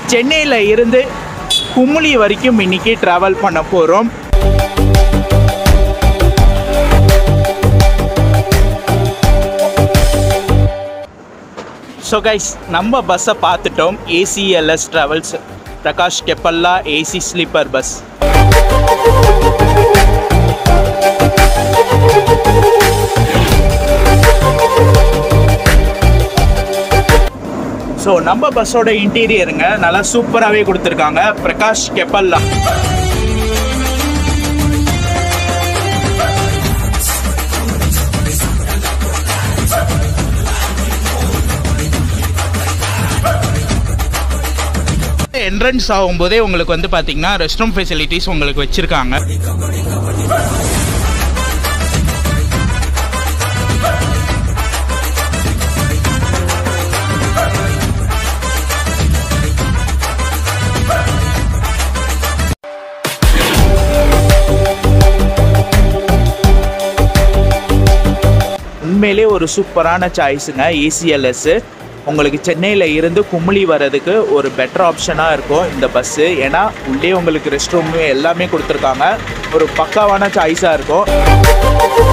சென்னையில் இருந்து குமுளி வரைக்கும் இன்னைக்கு ட்ராவல் பண்ண போகிறோம் ஸோ கைஸ் நம்ம பஸ்ஸை பார்த்துட்டோம் ACLS travels Prakash Capella AC sleeper bus so நம்ம பஸ்ஸோட இன்டீரியருங்க நல்லா சூப்பராகவே கொடுத்துருக்காங்க பிரகாஷ் கெப்பல்லா என்ட்ரன்ஸ் ஆகும்போதே உங்களுக்கு வந்து பார்த்தீங்கன்னா ரெஸ்ட் ரூம் ஃபெசிலிட்டிஸ் உங்களுக்கு வச்சுருக்காங்க உண்மையிலே ஒரு சூப்பரான சாய்ஸுங்க ஏசிஎல்எஸ் உங்களுக்கு சென்னையில் இருந்து குமுளி வர்றதுக்கு ஒரு பெட்டர் ஆப்ஷனாக இருக்கும் இந்த பஸ்ஸு ஏன்னா உள்ளே உங்களுக்கு ரெஸ்ட் ரூம் எல்லாமே கொடுத்துருக்காங்க ஒரு பக்காவான சாய்ஸாக இருக்கும்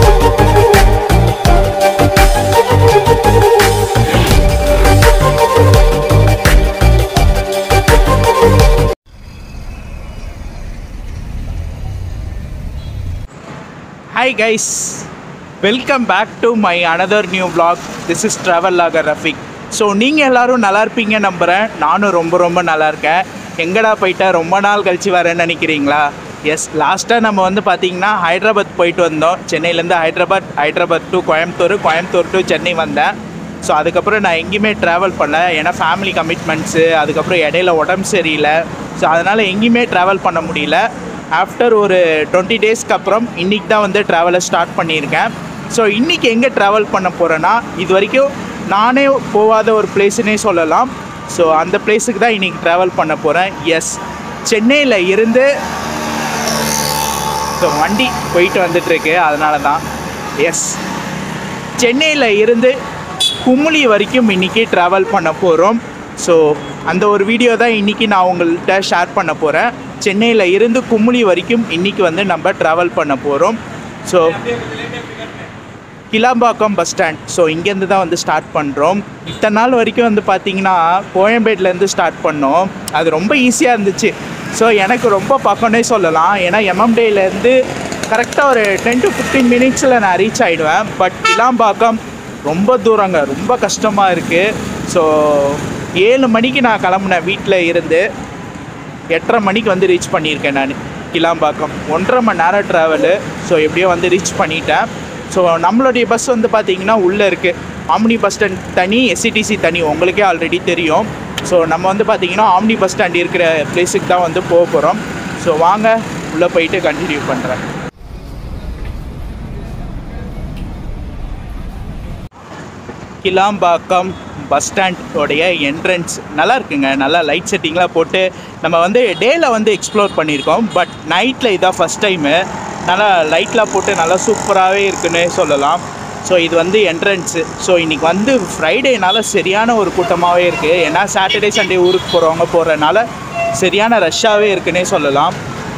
hi guys welcome back to my another new vlog this is travel vlogger Rafiq so நீங்கள் எல்லாரும் நல்லா இருப்பீங்க நம்புகிறேன் நானும் ரொம்ப ரொம்ப நல்லா இருக்கேன் எங்கடா போயிட்டேன் ரொம்ப நாள் கழிச்சு வரேன்னு நினைக்கிறீங்களா எஸ் லாஸ்ட்டாக நம்ம வந்து பார்த்தீங்கன்னா ஹைதராபாத் போயிட்டு வந்தோம் சென்னையிலேருந்து ஹைதராபாத் ஹைதராபாத் டு கோயம்புத்தூர் கோயம்புத்தூர் டு சென்னை வந்தேன் ஸோ அதுக்கப்புறம் நான் எங்கேயுமே ட்ராவல் பண்ணல ஏன்னா ஃபேமிலி கமிட்மெண்ட்ஸு அதுக்கப்புறம் இடையில உடம்பு சரியில்லை ஸோ அதனால் எங்கேயுமே ட்ராவல் பண்ண முடியல ஆஃப்டர் ஒரு டுவெண்ட்டி டேஸ்க்கு அப்புறம் இன்றைக்கி தான் வந்து ட்ராவலை ஸ்டார்ட் பண்ணியிருக்கேன் ஸோ இன்றைக்கி எங்கே ட்ராவல் பண்ண போகிறேன்னா இது வரைக்கும் நானே போகாத ஒரு பிளேஸுன்னே சொல்லலாம் ஸோ அந்த பிளேஸுக்கு தான் இன்றைக்கி ட்ராவல் பண்ண போகிறேன் எஸ் சென்னையில் இருந்து ஸோ வண்டி போயிட்டு வந்துட்டுருக்கு அதனால தான் எஸ் சென்னையில் இருந்து குமுளி வரைக்கும் இன்றைக்கி ட்ராவல் பண்ண போகிறோம் ஸோ அந்த ஒரு வீடியோ தான் இன்றைக்கி நான் உங்கள்கிட்ட ஷேர் பண்ண போகிறேன் சென்னையில் இருந்து குமுளி வரைக்கும் இன்றைக்கி வந்து நம்ம ட்ராவல் பண்ண போகிறோம் so Kilambakkam bus stand so இங்கேருந்து தான் வந்து ஸ்டார்ட் பண்ணுறோம் இத்தனை நாள் வரைக்கும் வந்து பார்த்தீங்கன்னா கோயம்பேட்லேருந்து ஸ்டார்ட் பண்ணோம் அது ரொம்ப ஈஸியாக இருந்துச்சு ஸோ எனக்கு ரொம்ப பக்கம்னே சொல்லலாம் ஏன்னா எம்எம்டேலேருந்து கரெக்டாக ஒரு டென் டு ஃபிஃப்டீன் மினிட்ஸில் நான் ரீச் ஆகிடுவேன் பட் கிளாம்பாக்கம் ரொம்ப தூரங்க ரொம்ப கஷ்டமாக இருக்குது ஸோ ஏழு மணிக்கு நான் கிளம்புனேன் வீட்டில் இருந்து எட்டரை மணிக்கு வந்து ரீச் பண்ணியிருக்கேன் நான் கிளாம்பாக்கம் ஒன்றரை மணி நேரம் ட்ராவலு ஸோ எப்படியோ வந்து ரீச் பண்ணிட்டேன் ஸோ நம்மளுடைய பஸ் வந்து பார்த்தீங்கன்னா உள்ளே இருக்குது ஆம்னி பஸ் ஸ்டாண்ட் தனி எஸ்சிடிசி தனி உங்களுக்கே ஆல்ரெடி தெரியும் ஸோ நம்ம வந்து பார்த்தீங்கன்னா ஆம்னி பஸ் ஸ்டாண்ட் இருக்கிற பிளேஸுக்கு தான் வந்து போக போகிறோம் ஸோ வாங்க உள்ளே போயிட்டு கண்டினியூ பண்ணுறேன் கிளாம்பாக்கம் பஸ் ஸ்டாண்டோடைய என்ட்ரன்ஸ் நல்லா இருக்குங்க நல்லா லைட் செட்டிங்லாம் போட்டு நம்ம வந்து டேயில் வந்து எக்ஸ்ப்ளோர் பண்ணியிருக்கோம் பட் நைட்டில் இதான் ஃபஸ்ட் டைமு நல்லா லைட்லாம் போட்டு நல்லா சூப்பராகவே இருக்குன்னு சொல்லலாம் ஸோ இது வந்து என்ட்ரன்ஸு ஸோ இன்றைக்கி வந்து ஃப்ரைடேனால சரியான ஒரு கூட்டமாகவே இருக்குது ஏன்னா சாட்டர்டே சண்டே ஊருக்கு போகிறவங்க போகிறனால சரியான ரஷ்ஷாகவே இருக்குன்னே சொல்லலாம்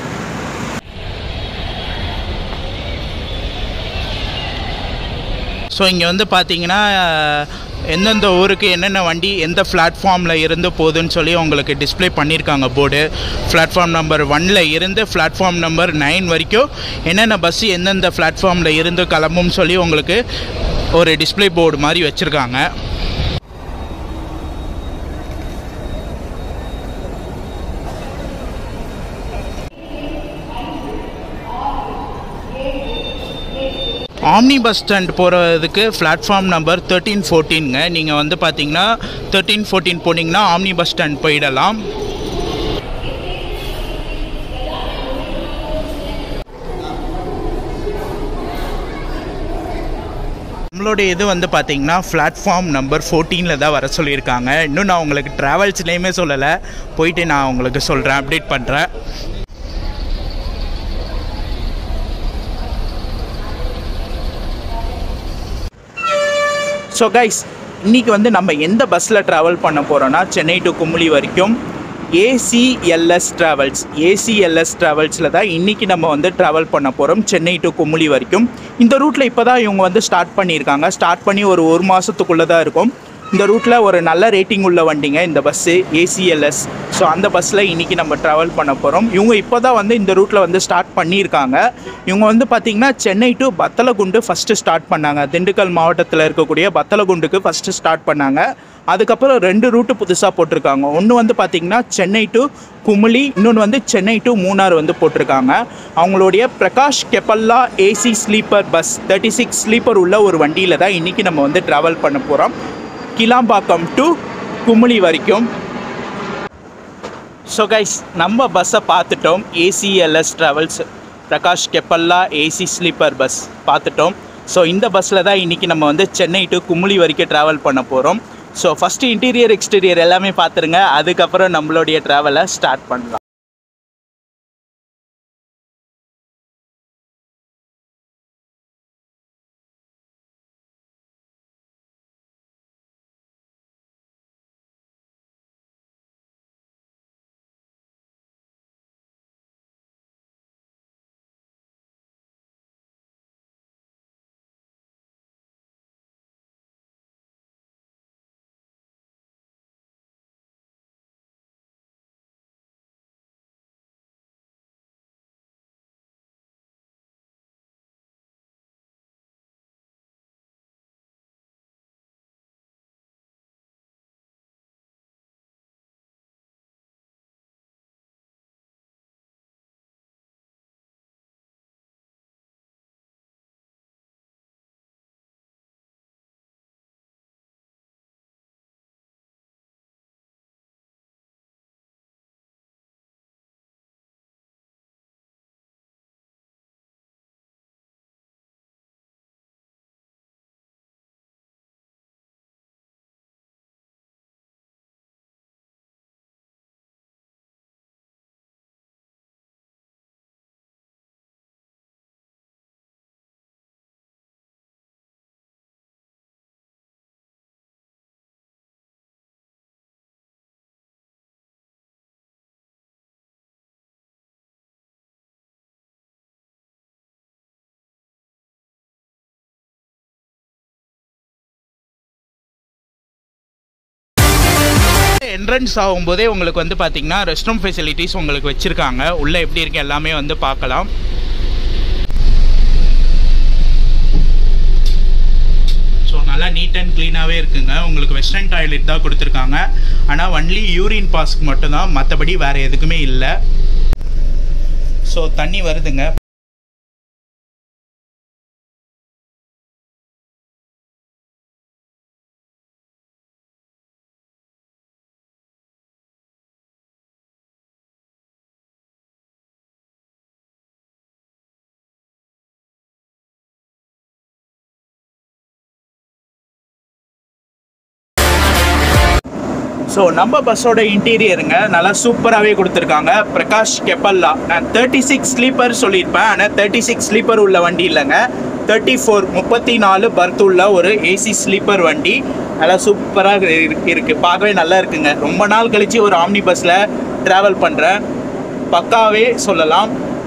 ஸோ இங்கே வந்து பார்த்தீங்கன்னா எந்தெந்த ஊருக்கு என்னென்ன வண்டி எந்த பிளாட்ஃபார்மில் இருந்து போகுதுன்னு சொல்லி உங்களுக்கு டிஸ்ப்ளே பண்ணியிருக்காங்க போர்டு பிளாட்ஃபார்ம் நம்பர் ஒனில் இருந்து பிளாட்ஃபார்ம் நம்பர் நைன் வரைக்கும் என்னென்ன பஸ்ஸு எந்தெந்த பிளாட்ஃபார்மில் இருந்து கிளம்பும்னு சொல்லி உங்களுக்கு ஒரு டிஸ்ப்ளே போர்டு மாதிரி வச்சுருக்காங்க ஆம்னி பஸ் ஸ்டாண்ட் போகிறதுக்கு பிளாட்ஃபார்ம் நம்பர் தேர்ட்டீன் ஃபோர்டீனுங்க நீங்கள் வந்து பார்த்தீங்கன்னா தேர்ட்டீன் ஃபோர்டீன் போனீங்கன்னா ஆம்னி பஸ் ஸ்டாண்ட் போயிடலாம் நம்மளுடைய இது வந்து பார்த்தீங்கன்னா பிளாட்ஃபார்ம் நம்பர் ஃபோர்டீனில் தான் வர சொல்லியிருக்காங்க இன்னும் நான் உங்களுக்கு ட்ராவல்ஸ்லேயுமே சொல்லலை போயிட்டு நான் உங்களுக்கு சொல்கிறேன் அப்டேட் பண்ணுறேன் ஸோ கைஸ் இன்றைக்கி வந்து நம்ம எந்த பஸ்ஸில் ட்ராவல் பண்ண போகிறோன்னா சென்னை டு குமுளி வரைக்கும் ஏசிஎல்எஸ் ட்ராவல்ஸ் ஏசிஎல்எஸ் ட்ராவல்ஸில் தான் இன்றைக்கி நம்ம வந்து ட்ராவல் பண்ண போகிறோம் சென்னை டு குமுளி வரைக்கும் இந்த ரூட்டில் இப்போ தான் இவங்க வந்து ஸ்டார்ட் பண்ணியிருக்காங்க ஸ்டார்ட் பண்ணி ஒரு ஒரு மாதத்துக்குள்ளே தான் இருக்கும் இந்த ரூட்டில் ஒரு நல்ல ரேட்டிங் உள்ள வண்டிங்க இந்த பஸ்ஸு ஏசிஎல்எஸ் ஸோ அந்த பஸ்ஸில் இன்றைக்கி நம்ம ட்ராவல் பண்ண போகிறோம் இவங்க இப்போ தான் வந்து இந்த ரூட்டில் வந்து ஸ்டார்ட் பண்ணியிருக்காங்க இவங்க வந்து பார்த்திங்கன்னா Chennai to Batlagundu first start பண்ணாங்க திண்டுக்கல் மாவட்டத்தில் இருக்கக்கூடிய பத்தலகுண்டுக்கு ஃபஸ்ட்டு ஸ்டார்ட் பண்ணாங்க அதுக்கப்புறம் ரெண்டு ரூட்டு புதுசாக போட்டிருக்காங்க ஒன்று வந்து பார்த்திங்கன்னா சென்னை டு குமுளி இன்னொன்று வந்து சென்னை டு மூணார் வந்து போட்டிருக்காங்க அவங்களுடைய Prakash Capella AC sleeper bus thirty six sleeper உள்ள ஒரு வண்டியில் தான் இன்றைக்கி நம்ம வந்து ட்ராவல் பண்ண போகிறோம் கிளாம்பாக்கம் டு குமுளி வரைக்கும் ஸோ கைஸ் நம்ம பஸ்ஸை பார்த்துட்டோம் ACLS travels Prakash Capella AC sleeper bus பார்த்துட்டோம் ஸோ இந்த பஸ்ஸில் தான் இன்றைக்கி நம்ம வந்து சென்னை டு குமுளி வரைக்கும் ட்ராவல் பண்ண போகிறோம் ஸோ ஃபஸ்ட்டு இன்டீரியர் எக்ஸ்டீரியர் எல்லாமே பார்த்துருங்க அதுக்கப்புறம் நம்மளுடைய ட்ராவலை ஸ்டார்ட் பண்ணலாம் என்ட்ரன்ஸ் ஆகும்போதே உங்களுக்கு வந்து பார்த்தீங்கன்னா ரெஸ்ட் ரூம் ஃபெசிலிட்டிஸ் உங்களுக்கு வச்சுருக்காங்க உள்ளே எப்படி இருக்கு எல்லாமே வந்து பார்க்கலாம் ஸோ நல்லா நீட் அண்ட் க்ளீனாகவே இருக்குங்க உங்களுக்கு வெஸ்டர்ன் டாய்லெட் தான் கொடுத்துருக்காங்க ஆனால் ஒன்லி யூரின் பாஸ்க்கு மட்டும்தான் மற்றபடி வேறு எதுக்குமே இல்லை ஸோ தண்ணி வருதுங்க ஸோ நம்ம பஸ்ஸோட இன்டீரியருங்க நல்லா சூப்பராகவே கொடுத்துருக்காங்க பிரகாஷ் கெப்பல்லா நான் தேர்ட்டி சிக்ஸ் ஸ்லீப்பர் சொல்லியிருப்பேன் ஆனால் தேர்ட்டி சிக்ஸ் ஸ்லீப்பர் உள்ள வண்டி இல்லைங்க தேர்ட்டி ஃபோர் முப்பத்தி நாலு பர்த் உள்ள ஒரு ஏசி ஸ்லீப்பர் வண்டி நல்லா சூப்பராக இருக்குது பார்க்கவே நல்லா இருக்குங்க ரொம்ப நாள் கழித்து ஒரு ஆம்னி பஸ்ஸில் ட்ராவல் பண்ணுறேன் பக்காவே சொல்லலாம்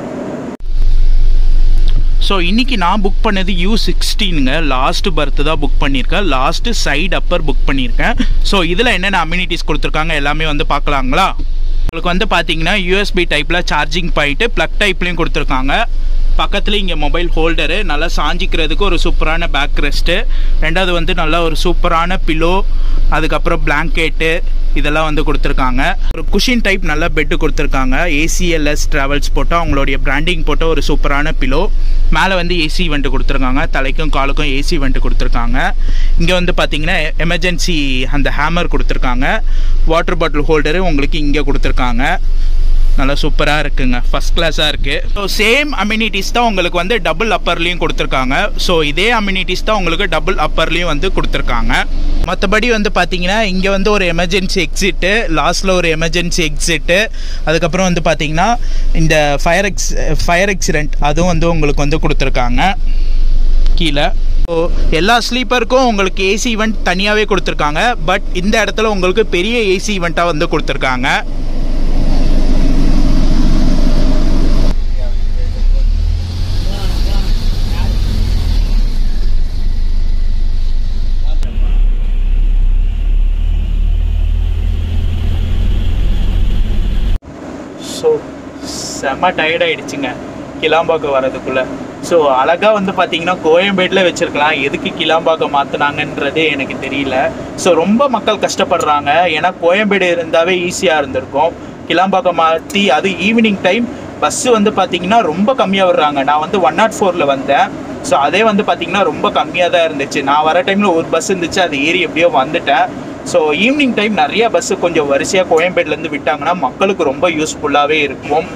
ஸோ இன்றைக்கி நான் புக் பண்ணது யூ சிக்ஸ்டீனுங்க லாஸ்ட்டு பர்த்து தான் புக் பண்ணியிருக்கேன் லாஸ்ட்டு சைடு அப்பர் புக் பண்ணியிருக்கேன் ஸோ இதில் என்னென்ன அம்யூனிட்டிஸ் கொடுத்துருக்காங்க எல்லாமே வந்து பார்க்கலாங்களா உங்களுக்கு வந்து பார்த்தீங்கன்னா யூஎஸ்பி டைப்பில் சார்ஜிங் பாயிண்ட்டு ப்ளக் டைப்லேயும் கொடுத்துருக்காங்க பக்கத்தில் இங்கே மொபைல் ஹோல்டரு நல்லா சாஞ்சிக்கிறதுக்கு ஒரு சூப்பரான பேக் ரெஸ்ட்டு ரெண்டாவது வந்து நல்லா ஒரு சூப்பரான பிலோ அதுக்கப்புறம் பிளாங்கெட்டு இதெல்லாம் வந்து கொடுத்துருக்காங்க ஒரு குஷின் டைப் நல்ல பெட்டு கொடுத்துருக்காங்க ஏசிஎல்எஸ் ட்ராவல்ஸ் போட்டால் அவங்களுடைய பிராண்டிங் போட்ட ஒரு சூப்பரான பிலோ மேலே வந்து ஏசி வெண்ட் கொடுத்துருக்காங்க தலைக்கும் காலுக்கும் ஏசி வெண்ட் கொடுத்துருக்காங்க இங்கே வந்து பார்த்தீங்கன்னா எமர்ஜென்சி அந்த ஹேமர் கொடுத்துருக்காங்க வாட்டர் பாட்டில் ஹோல்டரு உங்களுக்கு இங்கே கொடுத்துருக்காங்க நல்லா சூப்பராக இருக்குங்க ஃபஸ்ட் கிளாஸாக இருக்குது ஸோ சேம் அம்யூனிட்டிஸ் தான் உங்களுக்கு வந்து டபுள் அப்பர்லேயும் கொடுத்துருக்காங்க ஸோ இதே அம்யூனிட்டிஸ் தான் உங்களுக்கு டபுள் அப்பர்லேயும் வந்து கொடுத்துருக்காங்க மற்றபடி வந்து பார்த்தீங்கன்னா இங்கே வந்து ஒரு எமர்ஜென்சி எக்ஸிட்டு லாஸ்ட்டில் ஒரு எமர்ஜென்சி எக்ஸிட்டு அதுக்கப்புறம் வந்து பார்த்தீங்கன்னா இந்த ஃபயர் எக்ஸ் ஃபயர் எக்சிடென்ட் அதுவும் வந்து உங்களுக்கு வந்து கொடுத்துருக்காங்க கீழே ஸோ எல்லா ஸ்லீப்பருக்கும் உங்களுக்கு ஏசி ஈவெண்ட் தனியாகவே கொடுத்துருக்காங்க பட் இந்த இடத்துல உங்களுக்கு பெரிய ஏசி ஈவெண்ட்டாக வந்து கொடுத்துருக்காங்க ஸோ செம்ம டயர்டாயிடுச்சுங்க கிளாம்பாக்கம் வரதுக்குள்ளே ஸோ அழகாக வந்து பார்த்தீங்கன்னா கோயம்பேட்டில் வச்சுருக்கலாம் எதுக்கு கிளாம்பாக்கம் மாற்றினாங்கன்றதே எனக்கு தெரியல ஸோ ரொம்ப மக்கள் கஷ்டப்படுறாங்க ஏன்னா கோயம்பேடு இருந்தாவே ஈஸியாக இருந்திருக்கும் கிளாம்பாக்கம் மாற்றி அது ஈவினிங் டைம் பஸ்ஸு வந்து பார்த்தீங்கன்னா ரொம்ப கம்மியாக வர்றாங்க நான் வந்து ஒன் நாட் ஃபோரில் வந்தேன் ஸோ அதே வந்து பார்த்தீங்கன்னா ரொம்ப கம்மியாக தான் இருந்துச்சு நான் வர டைமில் ஒரு பஸ் இருந்துச்சு அது ஏறி எப்படியோ வந்துட்டேன் ஸோ ஈவினிங் டைம் நிறைய பஸ்ஸு கொஞ்சம் வரிசையாக கோயம்பேடுலேருந்து விட்டாங்கன்னா மக்களுக்கு ரொம்ப யூஸ்ஃபுல்லாகவே இருக்கும்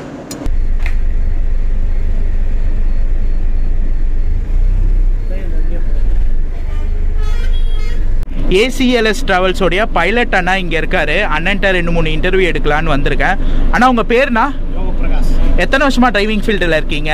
ஏசிஎல்எஸ் ட்ராவல்ஸோடைய பைலட் அண்ணா இங்கே இருக்காரு அண்ணன்ட்ட ரெண்டு மூணு இன்டர்வியூ எடுக்கலான்னு வந்திருக்கேன் அண்ணா உங்கள் பேர்னா பிரகாஷ் எத்தனை வருஷமா டிரைவிங் ஃபீல்டில் இருக்கீங்க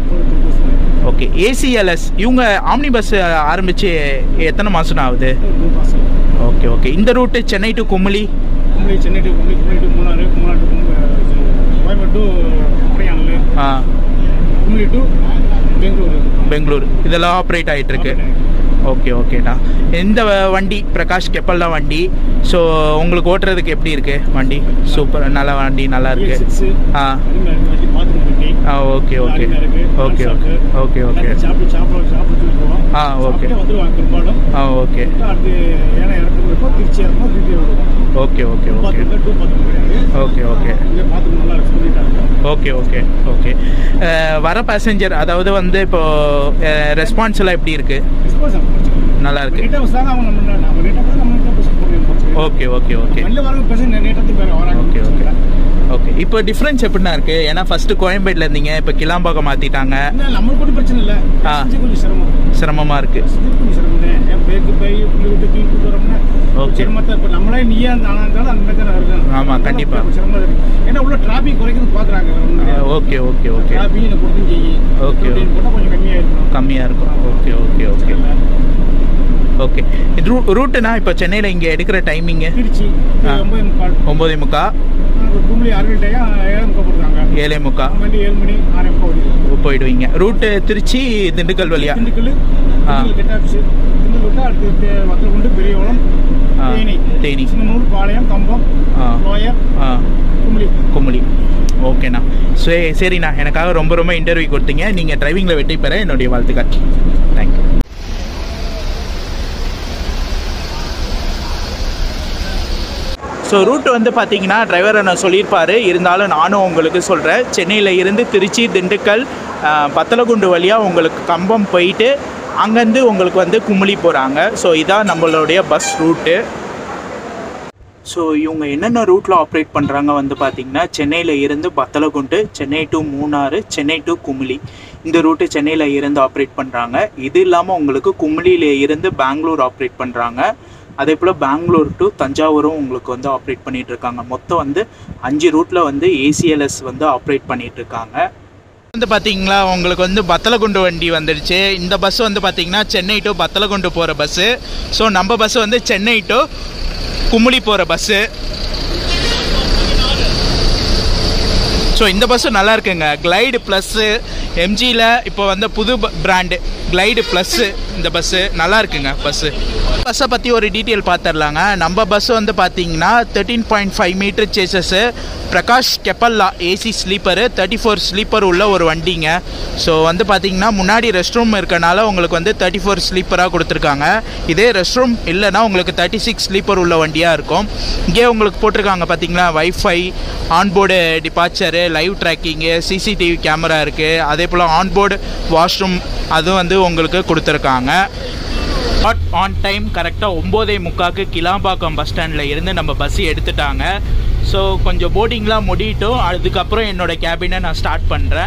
ஓகே ஏசிஎல்எஸ் இவங்க ஆம்னி பஸ் ஆரம்பிச்சு எத்தனை மாதம் ஆகுது ஓகே ஓகே இந்த route Chennai to Kumily Kumbali Chennai to Kumbali Kumbali to Munnar Munnar to Koyambedu to Kodaikanal ஆ கும்பலி டு பெங்களூரு பெங்களூர் இதெல்லாம் ஆப்ரேட் ஆகிட்டு இருக்கு ஓகே ஓகேண்ணா இந்த வ- வண்டி பிரகாஷ் கெப்பல் தான் வண்டி ஸோ உங்களுக்கு ஓட்டுறதுக்கு எப்படி இருக்கு வண்டி சூப்பர் நல்ல வண்டி நல்லா இருக்கு சிக்ஸ் ஆ வண்டி பாத்ரூம் இருக்கு ஆ ஓகே ஓகே அருமையா இருக்கு. ஓகே ஓகே ஓகே ஓகே சாப்பிட்டு சாப்பிட சாப்பிட்டு போவோம் ஆ ஓகே சாப்பிட்டு வந்துடுவாங்க பெரும்பாலும் ஆ ஓகே அடுத்து ஏன்னா இறக்கம் இருக்கும் திருச்சி இறக்கும் திருப்பி வருவோம் okay okay okay bathroom two bathroom கிடையாது ஓகே ஓகே இங்கே பாத்ரூம் நல்லா இருக்கு சொல்லிட்டாங்க ஓகே ஓகே ஓகே அஹ், வர பேசஞ்சர் அதாவது வந்து இப்போ ரெஸ்பான்ஸ் எல்லாம் எப்படி இருக்கு டிஸ்போஸ் ஆகும் நல்லா இருக்கு நீட்டாக வந்தாங்க அவங்க நம்ம நம்ம நீட்டாக போய் நம்ம நீட்டாக பேச போகிறோம் ஓகே ஓகே ஓகே வெளில வரவங்க பேச நீட்டத்துக்கு பேர் வராங்க ஓகே ஓகே ஓகே இப்போ டிஃப்ரென்ஸ் எப்படிண்ணா இருக்கு ஏன்னா ஃபர்ஸ்ட் கோயம்பேட்டில் இருந்தீங்க இப்போ கிளாம்பாக்கம் மாற்றிட்டாங்க இல்லை நம்மளுக்கு கூட பிரச்சனை இல்லை ஆ. செஞ்சு கொஞ்சம் சிரமம் சிரமமாக இருக்கு செஞ்சு கொஞ்சம் சிரமம் தான் என் பேக்கு பை புள்ளி விட்டு தூக்கி கூட்டு வரோம்னா Okay. சிரமத்தை இப்போ நம்மளே நீயே நானா இருந்தாலும் அந்த மாதிரி தான் இருக்கும் ஆமா, கண்டிப்பா. சிரமம் இருக்கு ஏன்னா உள்ள டிராபிக் குறைக்கிறது பார்க்குறாங்க ஓகே ஓகே ஓகே டிராபிக் எனக்கு கொடுத்து செய்யி Okay. போட்டால் கொஞ்சம் கம்மியாக இருக்கணும் கம்மியாக இருக்கும் ஓகே ஓகே ஓகே ஓகே ரூ ரூட்டுனா இப்போ சென்னையில் இங்கே எடுக்கிற டைமிங்கு திருச்சி ஆ. ஒன்பது முக்கால் ஒம்பதே முக்கா கும்பலி ஆறு டைம் ஏழு முக்கால் போடுறாங்க ஏழே முக்கா வண்டி ஏழு மணி ஆறு முக்கால் ஓடிடுது போயிடுவீங்க ரூட்டு திருச்சி திண்டுக்கல் வழியா திண்டுக்கல் ஆ. திண்டுக்கல் கெட் ஆஃபீஸ் திண்டுக்கல் விட்டு அடுத்து வத்தலகுண்டு பெரியகுளம் ஆ, தேனி தேனி சின்னனூர் பாளையம் கம்பம் ஆ லோயர் ஆ கும்பலி குமுளி ஓகேண்ணா சரி சரிண்ணா எனக்காக ரொம்ப ரொம்ப இன்டர்வியூ கொடுத்தீங்க நீங்கள் டிரைவிங்கில் வெற்றி பெற என்னுடைய வாழ்த்துக்கள் தேங்க்யூ ஸோ ரூட் வந்து பார்த்தீங்கன்னா டிரைவர் நான் சொல்லியிருப்பாரு இருந்தாலும் நானும் உங்களுக்கு சொல்கிறேன் சென்னையில் இருந்து திருச்சி திண்டுக்கல் ஆஹ், பத்தலகுண்டு வழியாக உங்களுக்கு கம்பம் போயிட்டு அங்கேருந்து உங்களுக்கு வந்து குமுளி போகிறாங்க ஸோ இதான் நம்மளுடைய பஸ் ரூட்டு ஸோ இவங்க என்னென்ன ரூட்டில் ஆப்ரேட் பண்ணுறாங்க வந்து பார்த்தீங்கன்னா சென்னையில் இருந்து பத்தலகுண்டு சென்னை டு மூணாறு சென்னை டு குமுளி இந்த ரூட்டு சென்னையில் இருந்து ஆப்ரேட் பண்ணுறாங்க இது இல்லாமல் உங்களுக்கு குமுளியில் இருந்து பெங்களூர் ஆப்ரேட் பண்ணுறாங்க அதே போல் பெங்களூர் டு தஞ்சாவூரும் உங்களுக்கு வந்து ஆப்ரேட் பண்ணிட்டு இருக்காங்க மொத்தம் வந்து அஞ்சு ரூட்டில் வந்து ஏசிஎல்எஸ் வந்து ஆப்ரேட் பண்ணிட்டு இருக்காங்க வந்து பார்த்தீங்களா உங்களுக்கு வந்து பத்தலகுண்டு வண்டி வந்துடுச்சு இந்த பஸ் வந்து பார்த்தீங்கன்னா சென்னை டு பத்தலகுண்டு போகிற பஸ்ஸு ஸோ நம்ம பஸ் வந்து சென்னை டு குமுளி போகிற பஸ்ஸு ஸோ இந்த பஸ்ஸு நல்லா இருக்குங்க கிளைடு ப்ளஸ்ஸு எம்ஜியில் இப்போ வந்து புது பிராண்டு கிளைடு ப்ளஸ்ஸு இந்த பஸ்ஸு நல்லா இருக்குங்க பஸ்ஸு பஸ்ஸை பற்றி ஒரு டீட்டெயில் பார்த்துடலாங்க நம்ம பஸ் வந்து பார்த்தீங்கன்னா thirteen point five meter chassis Prakash Capella AC sleeper thirty four sleeper உள்ள ஒரு வண்டிங்க ஸோ வந்து பார்த்தீங்கன்னா முன்னாடி ரெஸ்ட் ரூம் இருக்கனால உங்களுக்கு வந்து தேர்ட்டி ஃபோர் ஸ்லீப்பராக கொடுத்துருக்காங்க இதே ரெஸ்ட் ரூம் இல்லைன்னா உங்களுக்கு தேர்ட்டி சிக்ஸ் ஸ்லீப்பர் உள்ள வண்டியாக இருக்கும் இங்கே உங்களுக்கு போட்டிருக்காங்க பார்த்தீங்களா wifi onboard departure live tracking CCTV camera இருக்குது அதே போல் ஆன்போர்டு வாஷ்ரூம் அதுவும் வந்து உங்களுக்கு கொடுத்துருக்காங்க பட் ஆன் டைம் கரெக்டாக ஒம்போதே முக்காக்கு கிளாம்பாக்கம் பஸ் ஸ்டாண்டில் இருந்து நம்ம பஸ் எடுத்துட்டாங்க ஸோ கொஞ்சம் போர்டிங்லாம் முடியட்டும் அதுக்கப்புறம் என்னோட கேபினை நான் ஸ்டார்ட் பண்ணுறேன்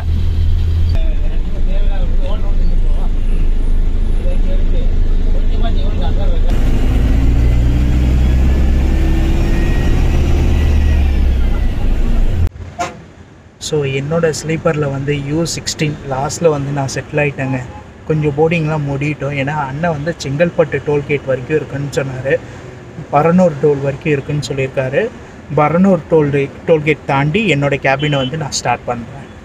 ஸோ என்னோட ஸ்லீப்பரில் வந்து யூ சிக்ஸ்டீன் லாஸ்ட்டில் வந்து நான் செட்டில் ஆகிட்டேங்க கொஞ்சம் போர்டிங்லாம் முடியட்டும் ஏன்னா அண்ணன் வந்து செங்கல்பட்டு டோல்கேட் வரைக்கும் இருக்குன்னு சொன்னார் பரனூர் டோல் வரைக்கும் இருக்குன்னு சொல்லியிருக்காரு பரனூர் டோல் டோல்கேட் தாண்டி என்னோட கேபினை வந்து நான் ஸ்டார்ட் பண்ணுறேன்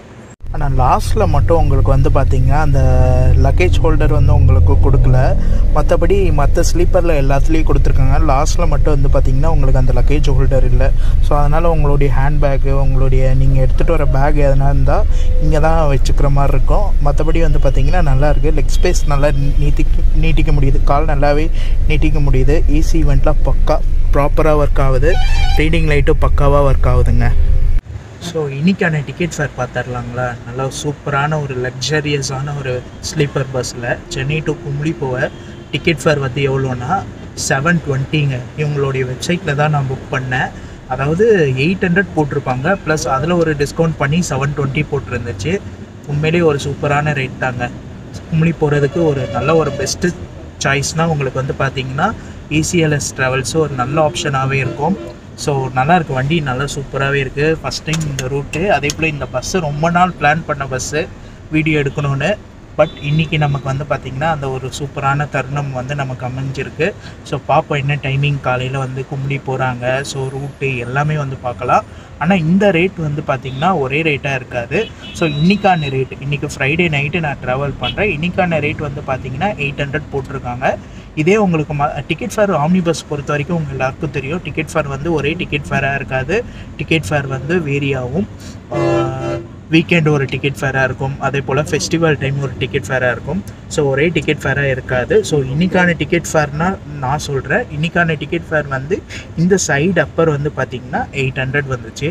ஆனால் லாஸ்ட்டில் மட்டும் உங்களுக்கு வந்து பார்த்தீங்கன்னா அந்த லக்கேஜ் ஹோல்டர் வந்து உங்களுக்கு கொடுக்கல மற்றபடி மற்ற ஸ்லீப்பரில் எல்லாத்துலேயும் கொடுத்துருக்காங்க லாஸ்ட்டில் மட்டும் வந்து பார்த்தீங்கன்னா உங்களுக்கு அந்த லக்கேஜ் ஹோல்டர் இல்லை ஸோ அதனால் உங்களுடைய ஹேண்ட்பேக்கு உங்களுடைய நீங்கள் எடுத்துகிட்டு வர பேக் எதனா இருந்தால் இங்கே தான் வச்சுக்கிற மாதிரி இருக்கும் மற்றபடி வந்து பார்த்தீங்கன்னா நல்லா இருக்குது லெக் ஸ்பேஸ் நல்லா நீட்டிக்க நீட்டிக்க முடியுது கால் நல்லாவே நீட்டிக்க முடியுது ஏசி இவெண்ட்லாம் பக்கா ப்ராப்பராக ஒர்க் ஆகுது ரீடிங் லைட்டும் பக்காவாக ஒர்க் ஆகுதுங்க ஸோ இன்னைக்கான டிக்கெட் ஃபேர் பார்த்துடலாங்களா நல்லா சூப்பரான ஒரு லக்ஸரியஸான ஒரு ஸ்லீப்பர் பஸ்ஸில் சென்னை டு கும்ளி போக டிக்கெட் ஃபேர் வந்து எவ்வளோனா செவன் டுவெண்ட்டிங்க இவங்களுடைய வெப்சைட்டில் தான் நான் புக் பண்ணேன் அதாவது எயிட் ஹண்ட்ரட் போட்டிருப்பாங்க ப்ளஸ் அதில் ஒரு டிஸ்கவுண்ட் பண்ணி செவன் டுவெண்ட்டி போட்டிருந்துச்சு உண்மையிலேயே ஒரு சூப்பரான ரேட் தாங்க கும்ளி போகிறதுக்கு ஒரு நல்ல ஒரு பெஸ்ட்டு சாய்ஸ்னால் உங்களுக்கு வந்து பார்த்தீங்கன்னா இசிஎல்எஸ் ட்ராவல்ஸும் ஒரு நல்ல ஆப்ஷனாகவே இருக்கும் ஸோ நல்லா இருக்குது வண்டி நல்லா சூப்பராகவே இருக்குது ஃபஸ்ட் டைம் இந்த ரூட்டு அதே போல் இந்த பஸ்ஸு ரொம்ப நாள் பிளான் பண்ண பஸ்ஸு வீடியோ எடுக்கணும்னு பட் இன்றைக்கி நமக்கு வந்து பார்த்திங்கன்னா அந்த ஒரு சூப்பரான தருணம் வந்து நமக்கு அமைஞ்சிருக்கு ஸோ பார்ப்போம் என்ன டைமிங் காலையில் வந்து கும்படி போகிறாங்க ஸோ ரூட்டு எல்லாமே வந்து பார்க்கலாம் ஆனால் இந்த ரேட் வந்து பார்த்திங்கன்னா ஒரே ரேட்டாக இருக்காது ஸோ இன்றைக்கான ரேட் இன்றைக்கி ஃப்ரைடே நைட்டு நான் ட்ராவல் பண்ணுறேன் இன்றைக்கான ரேட் வந்து பார்த்திங்கன்னா எயிட் ஹண்ட்ரட் போட்டிருக்காங்க இதே உங்களுக்கு ம டிக்கெட் ஃபேர் ஆம்னி பஸ் பொறுத்த வரைக்கும் உங்கள் எல்லாருக்கும் தெரியும் டிக்கெட் ஃபேர் வந்து ஒரே டிக்கெட் ஃபேராக இருக்காது டிக்கெட் ஃபேர் வந்து வேரி ஆகும் வீக்கெண்ட் ஒரு டிக்கெட் ஃபேராக இருக்கும் அதே போல் ஃபெஸ்டிவல் டைம் ஒரு டிக்கெட் ஃபேராக இருக்கும் ஸோ ஒரே டிக்கெட் ஃபேராக இருக்காது ஸோ இன்றைக்கான டிக்கெட் ஃபேர்னால் நான் சொல்கிறேன் இன்றைக்கான டிக்கெட் ஃபேர் வந்து இந்த சைடு அப்பர் வந்து பார்த்திங்கன்னா எயிட் ஹண்ட்ரட் வந்துச்சு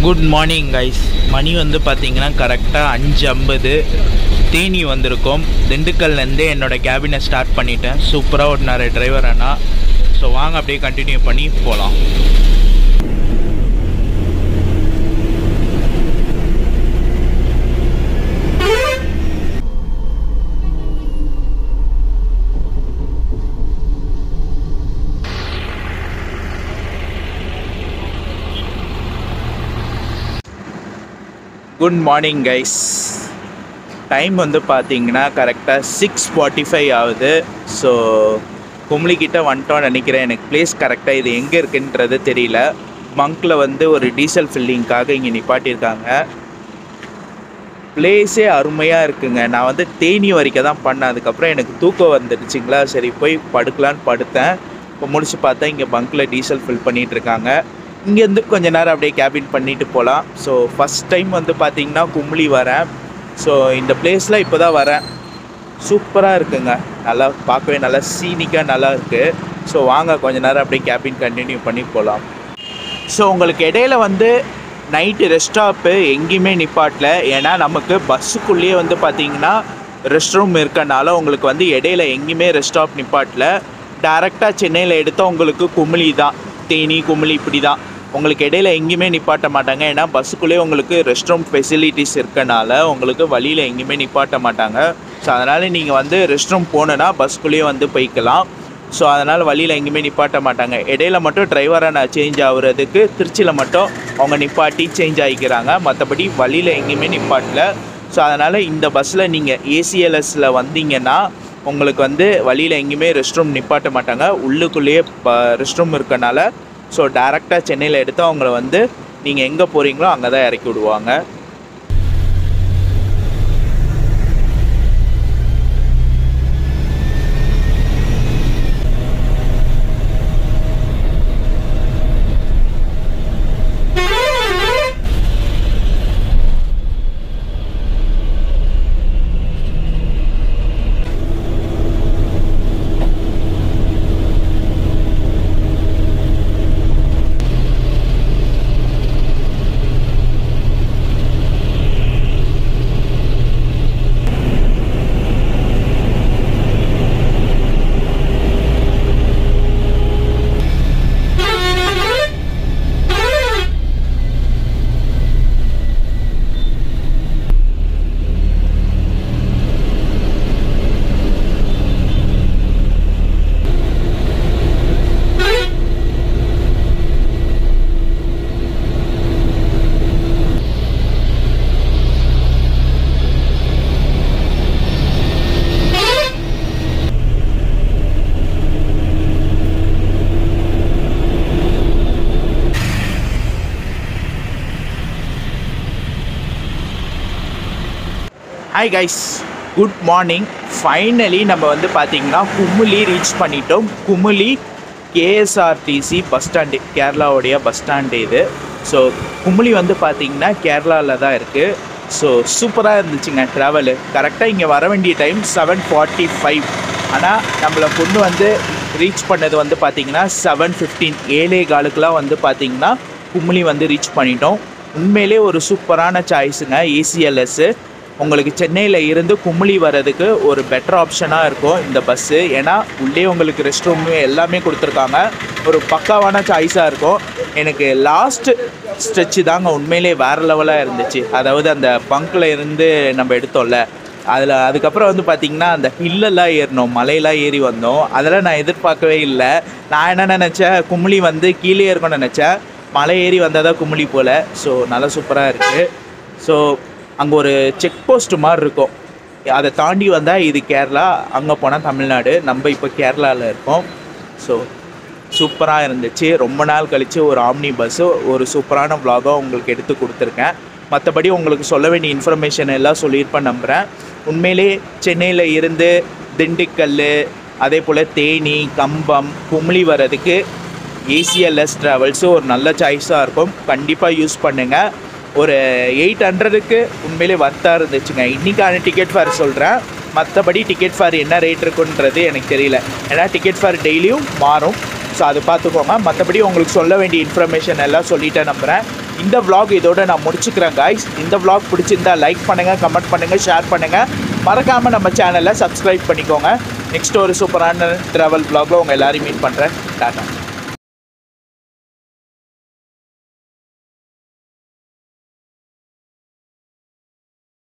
குட் மார்னிங் கைஸ் மணி வந்து பார்த்தீங்கன்னா கரெக்டாக அஞ்சு ஐம்பது தேனி வந்திருக்கோம் திண்டுக்கல்லேருந்து என்னோடய கேபினை ஸ்டார்ட் பண்ணிட்டேன் சூப்பராக ஓட்டினார் டிரைவர் அண்ணா ஸோ வாங்க அப்படியே கண்டினியூ பண்ணி போகலாம் குட் மார்னிங் கைஸ் டைம் வந்து பார்த்தீங்கன்னா கரெக்டாக சிக்ஸ் ஃபார்ட்டி ஃபைவ் ஆகுது ஸோ கும்ளிக்கிட்ட வந்துட்டோம்னு நினைக்கிறேன் எனக்கு பிளேஸ் கரெக்டாக இது எங்கே இருக்குன்றது தெரியல பங்க்கில் வந்து ஒரு டீசல் ஃபில்லிங்க்காக இங்கே நிப்பாட்டியிருக்காங்க பிளேஸே அருமையாக இருக்குங்க நான் வந்து தேனி வரைக்கும் தான் பண்ணேன் அதுக்கப்புறம் எனக்கு தூக்கம் வந்துடுச்சுங்களா சரி போய் படுக்கலான்னு படுத்தேன் இப்போ முடிச்சு பார்த்தா இங்கே பங்க்கில் டீசல் ஃபில் பண்ணிகிட்டு இருக்காங்க இங்கேருந்து கொஞ்ச நேரம் அப்படியே கேபின் பண்ணிட்டு போகலாம் ஸோ ஃபஸ்ட் டைம் வந்து பார்த்தீங்கன்னா கும்ளி வரேன் ஸோ இந்த பிளேஸில் இப்போ தான் வரேன் சூப்பராக இருக்குங்க நல்லா பார்க்கவே நல்லா சீனிக்காக நல்லா இருக்குது ஸோ வாங்க கொஞ்ச நேரம் அப்படியே கேபின் கண்டினியூ பண்ணி போகலாம் ஸோ உங்களுக்கு இடையில வந்து நைட்டு ரெஸ்ட் ஸ்டாப்பு எங்கேயுமே நிப்பாட்டல ஏன்னா நமக்கு பஸ்ஸுக்குள்ளேயே வந்து பார்த்தீங்கன்னா ரெஸ்ட் ரூம் இருக்கனால உங்களுக்கு வந்து இடையில எங்கேயுமே ரெஸ்ட் ஸ்டாப் நிப்பாட்டல டேரெக்டாக சென்னையில் எடுத்தால் உங்களுக்கு குமிழி தான் தேனி குமிழி இப்படி தான் உங்களுக்கு இடையில எங்கேயுமே நிப்பாட்ட மாட்டாங்க ஏன்னா பஸ்ஸுக்குள்ளேயே உங்களுக்கு ரெஸ்ட் ரூம் ஃபெசிலிட்டிஸ் இருக்கனால உங்களுக்கு வழியில் எங்கேயுமே நிப்பாட்ட மாட்டாங்க ஸோ அதனால் நீங்கள் வந்து ரெஸ்ட் ரூம் போகணுன்னா பஸ்ஸுக்குள்ளேயே வந்து போய்க்கலாம் ஸோ அதனால் வழியில் எங்கேயுமே நிப்பாட்ட மாட்டாங்க இடையில மட்டும் டிரைவராக நான் சேஞ்ச் ஆகுறதுக்கு திருச்சியில் மட்டும் அவங்க நிப்பாட்டி சேஞ்ச் ஆகிக்கிறாங்க மற்றபடி வழியில் எங்கேயுமே நிப்பாட்டல ஸோ அதனால் இந்த பஸ்ஸில் நீங்கள் ஏசிஎல்எஸில் வந்தீங்கன்னா உங்களுக்கு வந்து வழியில் எங்கேயுமே ரெஸ்ட் ரூம் நிப்பாட்ட மாட்டாங்க உள்ளுக்குள்ளேயே ரெஸ்ட் ரூம் இருக்கனால ஸோ டேரெக்டாக சென்னையில் எடுத்து அவங்கள வந்து நீங்கள் எங்கே போகிறீங்களோ அங்கே தான் இறக்கி விடுவாங்க hi guys good morning finally நம்ம வந்து பார்த்தீங்கன்னா குமுளி ரீச் பண்ணிட்டோம் குமுளி கேஎஸ்ஆர்டிசி பஸ் ஸ்டாண்டு கேரளாவுடைய பஸ் ஸ்டாண்டு இது ஸோ குமுளி வந்து பார்த்தீங்கன்னா கேரளாவில் தான் இருக்குது ஸோ சூப்பராக இருந்துச்சுங்க ட்ராவலு கரெக்டாக இங்கே வர வேண்டிய டைம் செவன் ஃபார்ட்டி ஃபைவ் ஆனால் நம்மளை கொண்டு வந்து ரீச் பண்ணது வந்து பார்த்தீங்கன்னா செவன் ஃபிஃப்டீன் ஏழே காலுக்கெலாம் வந்து பார்த்தீங்கன்னா குமுளி வந்து ரீச் பண்ணிட்டோம் உண்மையிலே ஒரு சூப்பரான சாய்ஸுங்க ஏசிஎல்எஸ்ஸு உங்களுக்கு சென்னையில் இருந்து குமுளி வர்றதுக்கு ஒரு பெட்டர் ஆப்ஷனாக இருக்கும் இந்த பஸ்ஸு ஏன்னா உள்ளே உங்களுக்கு ரெஸ்ட் ரூம் எல்லாமே கொடுத்துருக்காங்க ஒரு பக்காவான சாய்ஸாக இருக்கும் எனக்கு லாஸ்ட் ஸ்ட்ரெச்சு தாங்க உண்மையிலே வேறு லெவலாக இருந்துச்சு அதாவது அந்த பங்க்கில் இருந்து நம்ம எடுத்தோம்ல அதில் அதுக்கப்புறம் வந்து பார்த்திங்கன்னா அந்த ஹில்லெல்லாம் ஏறினோம் மலையெல்லாம் ஏறி வந்தோம் அதெல்லாம் நான் எதிர்பார்க்கவே இல்லை நான் என்ன நினச்சேன் குமுளி வந்து கீழே இருக்கும்னு நினச்சேன் மலை ஏறி வந்தால் தான் குமுளி போல் ஸோ நல்லா சூப்பராக இருக்குது ஸோ அங்கே ஒரு செக் போஸ்ட் மாதிரி இருக்கும் அதை தாண்டி வந்தால் இது கேரளா அங்கே போனால் தமிழ்நாடு நம்ம இப்போ கேரளாவில் இருக்கோம் ஸோ சூப்பராக இருந்துச்சு ரொம்ப நாள் கழித்து ஒரு ஆம்னி பஸ்ஸு ஒரு சூப்பரான vlog-அ உங்களுக்கு எடுத்து கொடுத்துருக்கேன் மற்றபடி உங்களுக்கு சொல்ல வேண்டிய இன்ஃபர்மேஷன் எல்லாம் சொல்லியிருப்பேன் நம்புகிறேன் உண்மையிலே சென்னையில் இருந்து திண்டுக்கல் அதே போல் தேனி கம்பம் கும்ளி வர்றதுக்கு ஏசிஎல்எஸ் ட்ராவல்ஸும் ஒரு நல்ல சாய்ஸாக இருக்கும் கண்டிப்பாக யூஸ் பண்ணுங்கள் ஒரு எயிட் ஹண்ட்ரடுக்கு உண்மையிலே வர்த்தாக இருந்துச்சுங்க இன்றைக்கான டிக்கெட் ஃபேர் சொல்கிறேன் மற்றபடி டிக்கெட் ஃபேர் என்ன ரேட் இருக்குன்றது எனக்கு தெரியல ஏன்னா டிக்கெட் ஃபேர் டெய்லியும் மாறும் ஸோ அது பார்த்துக்கோங்க மற்றபடி உங்களுக்கு சொல்ல வேண்டிய இன்ஃபர்மேஷன் எல்லாம் சொல்லிட்டேன் நம்புகிறேன் இந்த vlog இதோட நான் முடிச்சுக்கிறேன் guys இந்த vlog பிடிச்சிருந்தா லைக் பண்ணுங்கள் கமெண்ட் பண்ணுங்கள் ஷேர் பண்ணுங்கள் மறக்காமல் நம்ம சேனலை சப்ஸ்கிரைப் பண்ணிக்கோங்க நெக்ஸ்ட் ஒரு சூப்பரான ட்ராவல் vlogல உங்கள் எல்லாரையும் மீட் பண்ணுறேன் டாட்டா